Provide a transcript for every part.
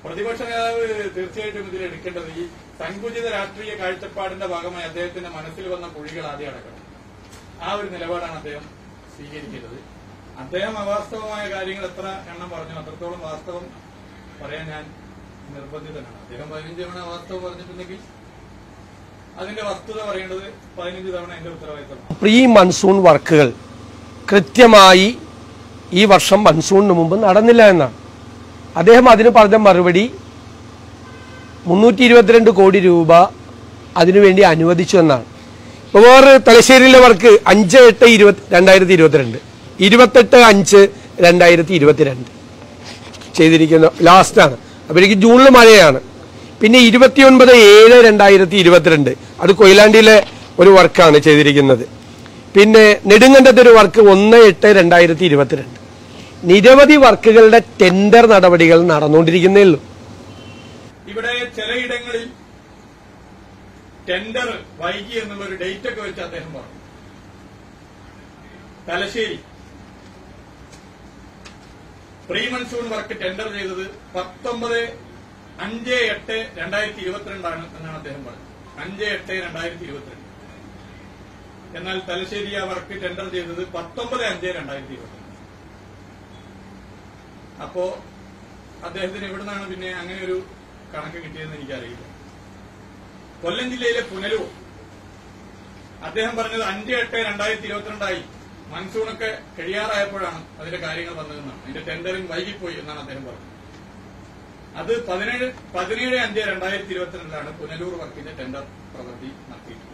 പ്രതിപക്ഷ നേതാവ് തീർച്ചയായിട്ടും ഇതിൽ എടുക്കേണ്ടത് ഈ സങ്കുചിത രാഷ്ട്രീയ കാഴ്ചപ്പാടിന്റെ ഭാഗമായി അദ്ദേഹത്തിന്റെ മനസ്സിൽ വന്ന കുഴികൾ ആദ്യം അടക്കണം ആ ഒരു നിലപാടാണ് അദ്ദേഹം സ്വീകരിക്കുന്നത് അദ്ദേഹം അവാസ്തവമായ കാര്യങ്ങൾ എത്ര എണ്ണം പറഞ്ഞു അത്രത്തോളം വാസ്തവം പറയാൻ ഞാൻ നിർബന്ധിതനാണ് അദ്ദേഹം പതിനഞ്ച് തവണ അവാസ്തവം പറഞ്ഞിട്ടുണ്ടെങ്കിൽ അതിന്റെ വസ്തുത പറയേണ്ടത് പതിനഞ്ച് തവണ എന്റെ ഉത്തരവാദിത്തമാണ് പ്രീ മൺസൂൺ വർക്കുകൾ കൃത്യമായി ഈ വർഷം മൺസൂണിന് മുമ്പ് നടന്നില്ല എന്നാണ് അദ്ദേഹം അതിന് പറഞ്ഞ മറുപടി മുന്നൂറ്റി ഇരുപത്തിരണ്ട് കോടി രൂപ അതിനുവേണ്ടി അനുവദിച്ചു എന്നാണ് ഇപ്പോൾ വേറെ തലശ്ശേരിയിലെ വർക്ക് അഞ്ച് എട്ട് ഇരുപത്തി രണ്ടായിരത്തി ഇരുപത്തിരണ്ട് ഇരുപത്തെട്ട് അഞ്ച് രണ്ടായിരത്തി ഇരുപത്തിരണ്ട് ചെയ്തിരിക്കുന്ന ലാസ്റ്റാണ് അപ്പോഴേക്ക് ജൂണിൽ മഴയാണ് പിന്നെ ഇരുപത്തിയൊൻപത് ഏഴ് രണ്ടായിരത്തി ഇരുപത്തിരണ്ട് അത് കൊയിലാണ്ടിയിലെ ഒരു വർക്കാണ് ചെയ്തിരിക്കുന്നത് പിന്നെ നെടുങ്കണ്ടത്തെ ഒരു വർക്ക് ഒന്ന് എട്ട് രണ്ടായിരത്തി ഇരുപത്തിരണ്ട് നിരവധി വർക്കുകളുടെ ടെൻഡർ നടപടികൾ നടന്നുകൊണ്ടിരിക്കുന്നേ ഉള്ളൂ ഇവിടെ ചിലയിടങ്ങളിൽ ടെൻഡർ വൈകി എന്നുള്ള ഒരു ഡേറ്റ് ഒക്കെ വെച്ച് അദ്ദേഹം പറഞ്ഞു Thalassery pre monsoon work tender ചെയ്തത് പത്തൊമ്പത് അഞ്ച് എട്ട് രണ്ടായിരത്തി ഇരുപത്തിരണ്ടാണ് എന്നാണ് അദ്ദേഹം പറഞ്ഞത് അഞ്ച് എട്ട് രണ്ടായിരത്തി ഇരുപത്തിരണ്ട് എന്നാൽ തലശ്ശേരി ആ വർക്ക് ടെൻഡർ ചെയ്തത് പത്തൊമ്പത് അഞ്ച് രണ്ടായിരത്തി ഇരുപത്തിരണ്ട് അപ്പോ അദ്ദേഹത്തിന് എവിടുന്നാണ് പിന്നെ അങ്ങനെ ഒരു കണക്ക് കിട്ടിയതെന്ന് എനിക്കറിയില്ല കൊല്ലം ജില്ലയിലെ പുനലൂർ അദ്ദേഹം പറഞ്ഞത് അഞ്ച് എട്ട് രണ്ടായിരത്തി ഇരുപത്തിരണ്ടായി മൺസൂണൊക്കെ കഴിയാറായപ്പോഴാണ് അതിന്റെ കാര്യങ്ങൾ വന്നതെന്നാണ് അതിന്റെ ടെൻഡറിംഗ് വൈകിപ്പോയി എന്നാണ് അദ്ദേഹം പറഞ്ഞത് അത് പതിനേഴ് പതിനേഴ് അഞ്ച് രണ്ടായിരത്തി ഇരുപത്തിരണ്ടിലാണ് പുനലൂർ വർക്കിന്റെ ടെൻഡർ പ്രവൃത്തി നടത്തിയിട്ടുള്ളത്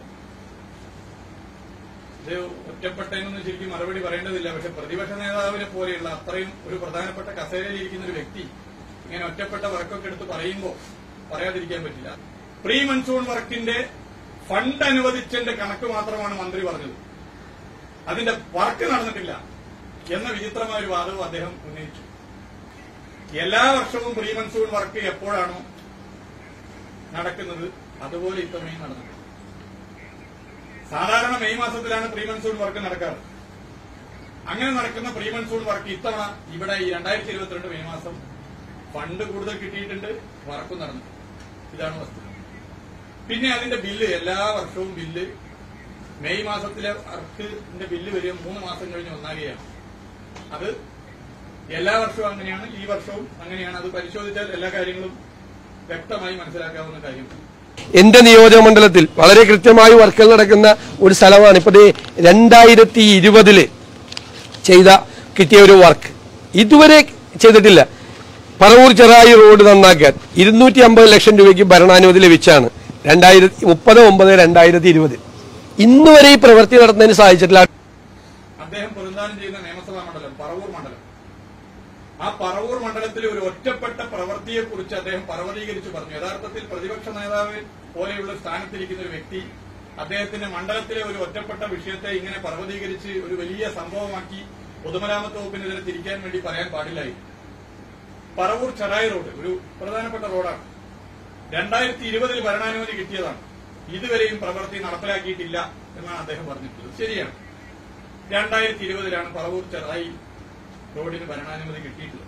ഇത് ഒറ്റപ്പെട്ടതിനൊന്നും ശരിക്കും മറുപടി പറയേണ്ടതില്ല പക്ഷെ പ്രതിപക്ഷ നേതാവിനെ പോലെയുള്ള അത്രയും ഒരു പ്രധാനപ്പെട്ട കസേരയിൽ ഇരിക്കുന്ന ഒരു വ്യക്തി ഇങ്ങനെ ഒറ്റപ്പെട്ട വർക്കൊക്കെ എടുത്ത് പറയുമ്പോൾ പറയാതിരിക്കാൻ പറ്റില്ല പ്രീ മൺസൂൺ വർക്കിന്റെ ഫണ്ട് അനുവദിച്ചതിന്റെ കണക്ക് മാത്രമാണ് മന്ത്രി പറഞ്ഞത് അതിന്റെ വർക്ക് നടന്നിട്ടില്ല എന്ന വിചിത്രമായ ഒരു വാദവും അദ്ദേഹം ഉന്നയിച്ചു എല്ലാ വർഷവും പ്രീ മൺസൂൺ വർക്ക് എപ്പോഴാണോ നടക്കുന്നത് അതുപോലെ ഇത്തവണയും നടന്നിട്ടുണ്ട് സാധാരണ മെയ് മാസത്തിലാണ് പ്രീ മൺസൂൺ വർക്ക് നടക്കാറ് അങ്ങനെ നടക്കുന്ന പ്രീ മൺസൂൺ വർക്ക് ഇത്തവണ ഇവിടെ ഈ രണ്ടായിരത്തി ഇരുപത്തിരണ്ട് മെയ് മാസം ഫണ്ട് കൂടുതൽ കിട്ടിയിട്ടുണ്ട് വർക്കും നടന്നു ഇതാണ് വസ്തുത പിന്നെ അതിന്റെ ബില്ല് എല്ലാ വർഷവും ബില്ല് മെയ് മാസത്തിലെ വർക്കിന്റെ ബില്ല് വരിക മൂന്ന് മാസം കഴിഞ്ഞ് ഒന്നാകുകയാണ് അത് എല്ലാ വർഷവും അങ്ങനെയാണ് ഈ വർഷവും അങ്ങനെയാണ് അത് പരിശോധിച്ചാൽ എല്ലാ കാര്യങ്ങളും വ്യക്തമായി മനസ്സിലാക്കാവുന്ന കാര്യമാണ് എന്റെ നിയോജക മണ്ഡലത്തിൽ വളരെ കൃത്യമായി വർക്കുകൾ നടക്കുന്ന ഒരു സ്ഥലമാണ് ഇപ്പൊ ദേ രണ്ടായിരത്തി ഇരുപതില് ചെയ്ത കിട്ടിയ ഒരു വർക്ക് ഇതുവരെ ചെയ്തിട്ടില്ല പറവൂർ ചെറായി റോഡ് നന്നാക്കാൻ ഇരുന്നൂറ്റി അമ്പത് ലക്ഷം രൂപയ്ക്ക് ഭരണാനുമതി ലഭിച്ചാണ് രണ്ടായിരത്തി മുപ്പത് ഒമ്പത് രണ്ടായിരത്തി ഇരുപത് ഇന്ന് വരെ ഈ പ്രവൃത്തി നടത്തുന്നതിന് സാധിച്ചിട്ടില്ല അദ്ദേഹം പ്രതിദാനം ചെയ്യുന്ന നിയമസഭാ മണ്ഡലം പറവൂർ മണ്ഡലം ആ പറവൂർ മണ്ഡലത്തിലെ ഒരു ഒറ്റപ്പെട്ട പ്രവൃത്തിയെ കുറിച്ച് അദ്ദേഹം പർവ്വതീകരിച്ച് പറഞ്ഞു യഥാർത്ഥത്തിൽ പ്രതിപക്ഷ നേതാവ് പോലെയുള്ള സ്ഥാനത്തിരിക്കുന്ന ഒരു വ്യക്തി അദ്ദേഹത്തിന്റെ മണ്ഡലത്തിലെ ഒരു ഒറ്റപ്പെട്ട വിഷയത്തെ ഇങ്ങനെ പർവ്വതീകരിച്ച് ഒരു വലിയ സംഭവമാക്കി പൊതുമരാമത്ത് വകുപ്പിനെതിരെ തിരിക്കാൻ വേണ്ടി പറയാൻ പാടില്ലായിരുന്നു പറവൂർ ചെറായി റോഡ് ഒരു പ്രധാനപ്പെട്ട റോഡാണ് രണ്ടായിരത്തി ഇരുപതിൽ ഭരണാനുമതി കിട്ടിയതാണ് ഇതുവരെയും പ്രവൃത്തി നടപ്പിലാക്കിയിട്ടില്ല എന്നാണ് അദ്ദേഹം പറഞ്ഞിട്ടുള്ളത് ശരിയാണ് രണ്ടായിരത്തി ഇരുപതിലാണ് പറവൂർ ചെറായി റോഡിന് ഭരണാനുമതി കിട്ടിയിട്ടുള്ളത്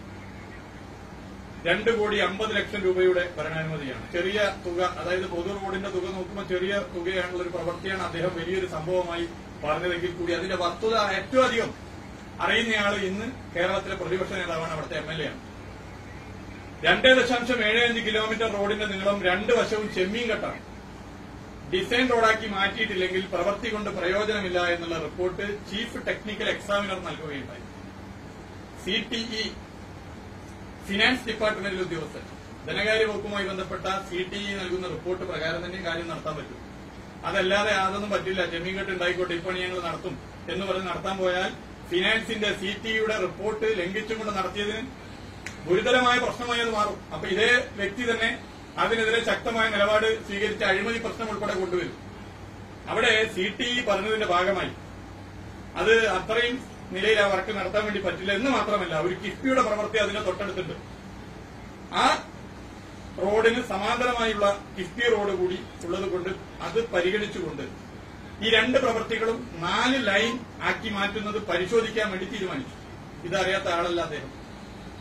രണ്ട് കോടി അമ്പത് ലക്ഷം രൂപയുടെ ഭരണാനുമതിയാണ് ചെറിയ തുക അതായത് പൊതു റോഡിന്റെ തുക നോക്കുമ്പോൾ ചെറിയ തുകയാണുള്ള ഒരു പ്രവൃത്തിയാണ് അദ്ദേഹം വലിയൊരു സംഭവമായി പറഞ്ഞതെങ്കിൽ കൂടി അതിന്റെ വസ്തുത ഏറ്റവും അധികം അറിയുന്നയാൾ ഇന്ന് കേരളത്തിലെ പ്രതിപക്ഷ നേതാവാണ് അവിടുത്തെ എം എൽ എ ആണ് രണ്ട് ദശാംശം ഏഴ് അഞ്ച് കിലോമീറ്റർ റോഡിന്റെ നീളം രണ്ട് വശവും ചെമ്മീൻ കെട്ടാണ് ഡിസൈൻ റോഡാക്കി മാറ്റിയിട്ടില്ലെങ്കിൽ പ്രവൃത്തി കൊണ്ട് പ്രയോജനമില്ല എന്നുള്ള റിപ്പോർട്ട് ചീഫ് ടെക്നിക്കൽ എക്സാമിനർ നൽകുകയുണ്ടായി സി ടി ഇ ഫിനാൻസ് ഡിപ്പാർട്ട്മെന്റിലെ ഉദ്യോഗസ്ഥൻ ധനകാര്യ വകുപ്പുമായി ബന്ധപ്പെട്ട സി ടി ഇ നൽകുന്ന റിപ്പോർട്ട് പ്രകാരം തന്നെ കാര്യം നടത്താൻ പറ്റും അതല്ലാതെ അതൊന്നും പറ്റില്ല ജമീൻകെട്ട് ഉണ്ടായിക്കോട്ടെ ഇപ്പണി ഞങ്ങൾ നടത്തും എന്ന് പറഞ്ഞ് നടത്താൻ പോയാൽ ഫിനാൻസിന്റെ സി ടി യുടെ റിപ്പോർട്ട് ലംഘിച്ചുകൊണ്ട് നടത്തിയതിന് ഗുരുതരമായ പ്രശ്നമായി അത് മാറും അപ്പൊ ഇതേ വ്യക്തി തന്നെ അതിനെതിരെ ശക്തമായ നിലപാട് സ്വീകരിച്ച് അഴിമതി പ്രശ്നം ഉൾപ്പെടെ കൊണ്ടുവരും അവിടെ സി ടി ഇ പറഞ്ഞതിന്റെ ഭാഗമായി അത് അത്രയും നിലയിൽ ആ വർക്ക് നടത്താൻ വേണ്ടി പറ്റില്ല എന്ന് മാത്രമല്ല ഒരു കിഫ്ബിയുടെ പ്രവൃത്തി അതിന്റെ തൊട്ടടുത്തുണ്ട് ആ റോഡിന് സമാന്തരമായുള്ള കിഫ്ബി റോഡ് കൂടി ഉള്ളത് കൊണ്ട് അത് പരിഗണിച്ചുകൊണ്ട് ഈ രണ്ട് പ്രവൃത്തികളും നാല് ലൈൻ ആക്കി മാറ്റുന്നത് പരിശോധിക്കാൻ വേണ്ടി തീരുമാനിച്ചു ഇതറിയാത്ത ആളല്ല അദ്ദേഹം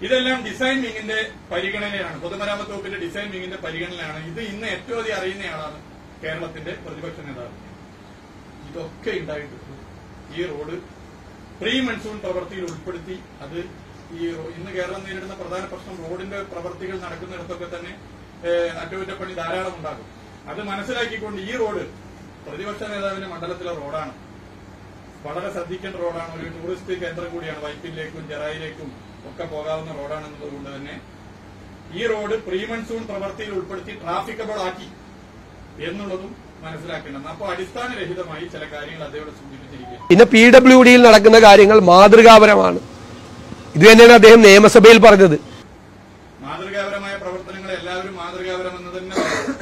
ഇതെല്ലാം ഡിസൈൻ വിങ്ങിന്റെ പരിഗണനയാണ് പൊതുമരാമത്ത് വകുപ്പിന്റെ ഡിസൈൻ വിങ്ങിന്റെ പരിഗണനയാണ് ഇത് ഇന്ന് ഏറ്റവും അധികം അറിയുന്നയാളാണ് കേരളത്തിന്റെ പ്രതിപക്ഷ നേതാവ് ഇതൊക്കെ ഉണ്ടായിട്ട് ഈ റോഡ് പ്രീ മൺസൂൺ പ്രവൃത്തിയിൽ ഉൾപ്പെടുത്തി അത് ഈ റോ- ഇന്ന് കേരളം നേരിടുന്ന പ്രധാന പ്രശ്നം റോഡിന്റെ പ്രവൃത്തികൾ നടക്കുന്നിടത്തൊക്കെ തന്നെ ഏഹ്, അറ്റകുറ്റപ്പണി ധാരാളം ഉണ്ടാകും അത് മനസ്സിലാക്കിക്കൊണ്ട് ഈ റോഡ് പ്രതിപക്ഷ നേതാവിന്റെ മണ്ഡലത്തിലെ റോഡാണ് വളരെ ശ്രദ്ധിക്കേണ്ട റോഡാണ് ഒരു ടൂറിസ്റ്റ് കേന്ദ്രം കൂടിയാണ് വൈപ്പിലേക്കും ജറായിലേക്കും ഒക്കെ പോകാവുന്ന റോഡാണെന്നതുകൊണ്ട് തന്നെ ഈ റോഡ് പ്രീ മൺസൂൺ പ്രവൃത്തിയിൽ ഉൾപ്പെടുത്തി ട്രാഫിക്കബിൾ ആക്കി എന്നുള്ളതും മനസ്സിലാക്കേണ്ടത് അപ്പോൾ അടിസ്ഥാനരഹിതമായി ചില കാര്യങ്ങൾ അദ്ദേഹം സൂചിപ്പിച്ചിരിക്കുക പിന്നെ പി ഡബ്ല്യു ഡിയിൽ നടക്കുന്ന കാര്യങ്ങൾ മാതൃകാപരമാണ് ഇത് തന്നെയാണ് അദ്ദേഹം നിയമസഭയിൽ പറഞ്ഞത് മാതൃകാപരമായ പ്രവർത്തനങ്ങൾ എല്ലാവരും മാതൃകാപരമെന്ന് തന്നെ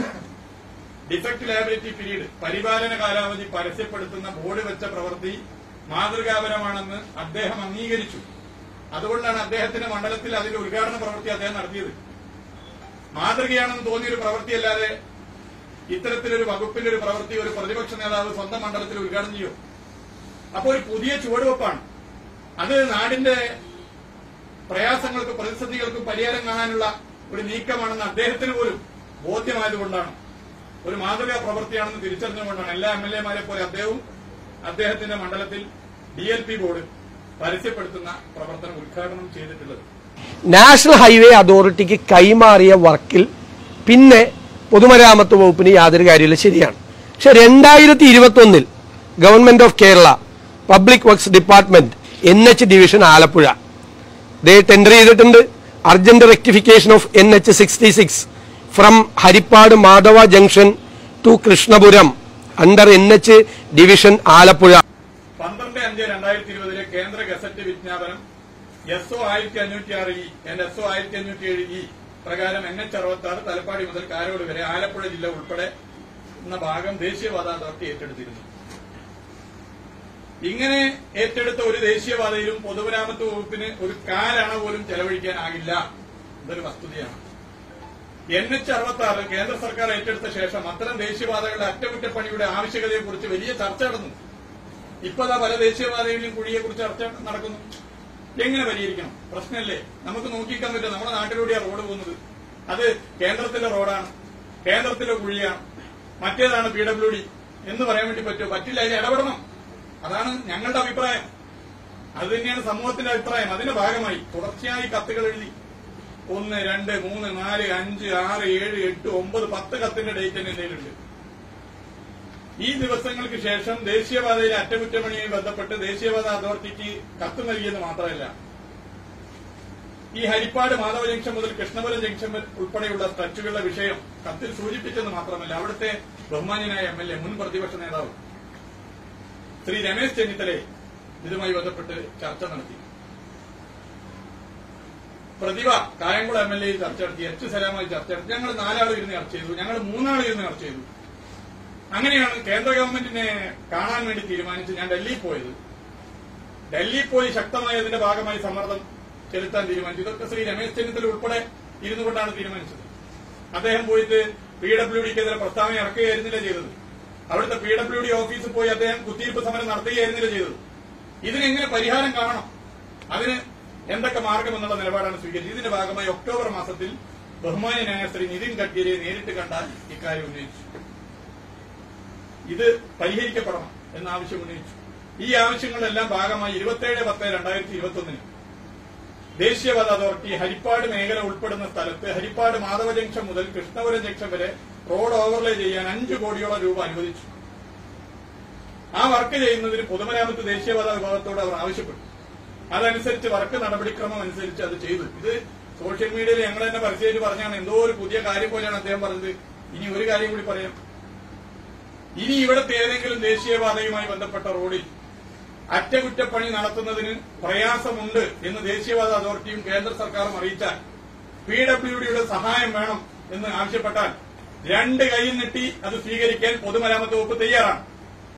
ഡിഫക്ട് ലയബിലിറ്റി പീരീഡ് പരിപാലന കാലാവധി പരസ്യപ്പെടുത്തുന്ന ബോർഡ് വെച്ച പ്രവൃത്തി മാതൃകാപരമാണെന്ന് അദ്ദേഹം അംഗീകരിച്ചു അതുകൊണ്ടാണ് അദ്ദേഹത്തിന്റെ മണ്ഡലത്തിൽ അതിന്റെ ഉദ്ഘാടന പ്രവൃത്തി അദ്ദേഹം നടത്തിയത് മാതൃകയാണെന്ന് തോന്നിയൊരു പ്രവൃത്തിയല്ലാതെ ഇത്തരത്തിലൊരു വകുപ്പിന്റെ ഒരു പ്രവൃത്തി ഒരു പ്രതിപക്ഷ നേതാവ് സ്വന്തം മണ്ഡലത്തിൽ ഉദ്ഘാടനം ചെയ്യും അപ്പോൾ ഒരു പുതിയ ചുവടുവെപ്പാണ് അത് നാടിന്റെ പ്രയാസങ്ങൾക്കും പ്രതിസന്ധികൾക്കും പരിഹാരം കാണാനുള്ള ഒരു നീക്കമാണെന്ന് അദ്ദേഹത്തിന് പോലും ബോധ്യമായതുകൊണ്ടാണ് ഒരു മാതൃകാ പ്രവൃത്തിയാണെന്ന് തിരിച്ചറിഞ്ഞുകൊണ്ടാണ് എല്ലാ എം എൽ എമാരെ പോലെ അദ്ദേഹവും അദ്ദേഹത്തിന്റെ മണ്ഡലത്തിൽ ഡി എൽ പി ബോർഡ് പരസ്യപ്പെടുത്തുന്ന പ്രവർത്തനം ഉദ്ഘാടനം ചെയ്തിട്ടുള്ളത് നാഷണൽ ഹൈവേ അതോറിറ്റിക്ക് കൈമാറിയ വർക്കിൽ പിന്നെ പൊതുമരാമത്ത് വകുപ്പിന് യാതൊരു കാര്യമില്ല ശരിയാണ് പക്ഷെ രണ്ടായിരത്തി ഇരുപത്തി ഒന്നിൽ government of Kerala public works department N H division Alappuzha ദേ ടെൻഡർ ചെയ്തിട്ടുണ്ട് urgent rectification of N H sixty six from Haripad Madhava junction to Krishnapuram under N H division Alappuzha പന്ത്രണ്ട് അഞ്ച് രണ്ടായിരത്തി ഇരുപതിലെ കേന്ദ്ര ഗസറ്റ് വിജ്ഞാപനം എസ് ഒ ആയിരത്തി അഞ്ഞൂറ്റി ആറ് ഇ എന്റെ എസ് ഒ ആയിരത്തി അഞ്ഞൂറ്റി ഏഴ് ഇ പ്രകാരം എൻ എച്ച് അറുപത്തി ആറ് തലപ്പാടി മുതൽ കാരോട് വരെ ആലപ്പുഴ ജില്ല ഉൾപ്പെടെ എന്ന ഭാഗം ദേശീയപാത അതോറിറ്റി ഏറ്റെടുത്തിരുന്നു ഇങ്ങനെ ഏറ്റെടുത്ത ഒരു ദേശീയപാതയിലും പൊതുമരാമത്ത് വകുപ്പിന് ഒരു കാലണ പോലും ചെലവഴിക്കാനാകില്ല ഇതൊരു വസ്തുതയാണ് എൻ എച്ച് അറുപത്തി ആറ് കേന്ദ്ര സർക്കാർ ഏറ്റെടുത്ത ശേഷം അത്തരം ദേശീയപാതകളുടെ അറ്റകുറ്റപ്പണിയുടെ ആവശ്യകതയെക്കുറിച്ച് വലിയ ചർച്ച നടന്നു ഇപ്പതാ പല ദേശീയപാതയിലും കുഴിയെക്കുറിച്ച് ചർച്ച നടക്കുന്നു എങ്ങനെ പരിഹരിക്കണം പ്രശ്നമല്ലേ നമുക്ക് നോക്കിക്കാൻ പറ്റില്ല നമ്മുടെ നാട്ടിലൂടെയാണ് റോഡ് പോകുന്നത് അത് കേന്ദ്രത്തിലെ റോഡാണ് കേന്ദ്രത്തിലെ കുഴിയാണ് മറ്റേതാണ് പി ഡബ്ല്യു ഡി എന്ന് പറയാൻ വേണ്ടി പറ്റുമോ പറ്റില്ല അതിന് ഇടപെടണം അതാണ് ഞങ്ങളുടെ അഭിപ്രായം അത് തന്നെയാണ് സമൂഹത്തിന്റെ അഭിപ്രായം അതിന്റെ ഭാഗമായി തുടർച്ചയായി കത്തുകൾ എഴുതി ഒന്ന് രണ്ട് മൂന്ന് നാല് അഞ്ച് ആറ് ഏഴ് എട്ട് ഒമ്പത് പത്ത് കത്തിന്റെ ഡേറ്റ് എന്റെ കയ്യിലുണ്ട് ഈ ദിവസങ്ങൾക്ക് ശേഷം ദേശീയപാതയിലെ അറ്റകുറ്റപ്പണിയുമായി ബന്ധപ്പെട്ട് ദേശീയപാത അതോറിറ്റിക്ക് കത്ത് നൽകിയെന്ന് മാത്രമല്ല ഈ ഹരിപ്പാട് മാധവ ജംഗ്ഷൻ മുതൽ കൃഷ്ണപുരം ജംഗ്ഷൻ വരെ ഉൾപ്പെടെയുള്ള സ്ട്രച്ചുകളുടെ വിഷയം കത്തിൽ സൂചിപ്പിച്ചെന്ന് മാത്രമല്ല അവിടുത്തെ ബഹുമാന്യനായ എം എൽ എ മുൻ പ്രതിപക്ഷ നേതാവ് ശ്രീ രമേശ് ചെന്നിത്തലയെ ഇതുമായി ബന്ധപ്പെട്ട് ചർച്ച നടത്തി Prathibha Kayamkulam M L A ചർച്ച നടത്തി എച്ച് സലാമായി ചർച്ച നടത്തി ഞങ്ങൾ നാലാൾ ഇരുന്ന് ചർച്ച ചെയ്തു ഞങ്ങൾ മൂന്നാൾ ഇരുന്ന് ചർച്ച ചെയ്തു അങ്ങനെയാണ് കേന്ദ്ര ഗവൺമെന്റിനെ കാണാൻ വേണ്ടി തീരുമാനിച്ച് ഞാൻ ഡൽഹിയിൽ പോയത് ഡൽഹിയിൽ പോയി ശക്തമായി അതിന്റെ ഭാഗമായി സമ്മർദ്ദം ചെലുത്താൻ തീരുമാനിച്ചു ഇതൊക്കെ ശ്രീ രമേശ് ചെന്നിത്തല ഉൾപ്പെടെ ഇരുന്നു കൊണ്ടാണ് തീരുമാനിച്ചത് അദ്ദേഹം പോയിട്ട് പി ഡബ്ല്യു ഡിക്കെതിരെ പ്രസ്താവന ഇറക്കുകയായിരുന്നില്ല ചെയ്തത് അവിടുത്തെ പി ഡബ്ല്യു ഡി ഓഫീസിൽ പോയി അദ്ദേഹം കുത്തിയിരിപ്പ് സമരം നടത്തുകയായിരുന്നില്ല ചെയ്തത് ഇതിനെങ്ങനെ പരിഹാരം കാണണം അതിന് എന്തൊക്കെ മാർഗം എന്നുള്ള നിലപാടാണ് സ്വീകരിച്ചത് ഇതിന്റെ ഭാഗമായി ഒക്ടോബർ മാസത്തിൽ ബഹുമാന്യനായ ശ്രീ നിതിൻ ഗഡ്കരിയെ നേരിട്ട് കണ്ടാൽ ഇക്കാര്യം ഉന്നയിച്ചു ഇത് പരിഹരിക്കപ്പെടണം എന്ന ആവശ്യം ഉന്നയിച്ചു ഈ ആവശ്യങ്ങളെല്ലാം ഭാഗമായി ഇരുപത്തിയേഴ് പത്ത് രണ്ടായിരത്തി ഇരുപത്തി ഒന്നിന് ദേശീയപാത അതോറിറ്റി ഹരിപ്പാട് മേഖല ഉൾപ്പെടുന്ന സ്ഥലത്ത് ഹരിപ്പാട് മാധവ ജംഗ്ഷൻ മുതൽ കൃഷ്ണപുരം ജംഗ്ഷൻ വരെ റോഡ് ഓവർലേ ചെയ്യാൻ അഞ്ചു കോടിയോളം രൂപ അനുവദിച്ചു ആ വർക്ക് ചെയ്യുന്നതിന് പൊതുമരാമത്ത് ദേശീയപാത വിഭാഗത്തോട് അവർ ആവശ്യപ്പെട്ടു അതനുസരിച്ച് വർക്ക് നടപടിക്രമം അനുസരിച്ച് അത് ചെയ്തു ഇത് സോഷ്യൽ മീഡിയയിൽ ഞങ്ങൾ തന്നെ പരസ്യമായിട്ട് പറഞ്ഞാണ് എന്തോ ഒരു പുതിയ കാര്യം പോലെയാണ് അദ്ദേഹം പറഞ്ഞത് ഇനി ഒരു കാര്യം കൂടി പറയാം ഇനി ഇവിടുത്തെ ഏതെങ്കിലും ദേശീയപാതയുമായി ബന്ധപ്പെട്ട റോഡിൽ അറ്റകുറ്റപ്പണി നടത്തുന്നതിന് പ്രയാസമുണ്ട് എന്ന് ദേശീയപാത അതോറിറ്റിയും കേന്ദ്ര സർക്കാരും അറിയിച്ചാൽ പി ഡബ്ല്യു ഡിയുടെ സഹായം വേണം എന്ന് ആവശ്യപ്പെട്ടാൽ രണ്ട് കൈയും നീട്ടി അത് സ്വീകരിക്കാൻ പൊതുമരാമത്ത് വകുപ്പ് തയ്യാറാണ്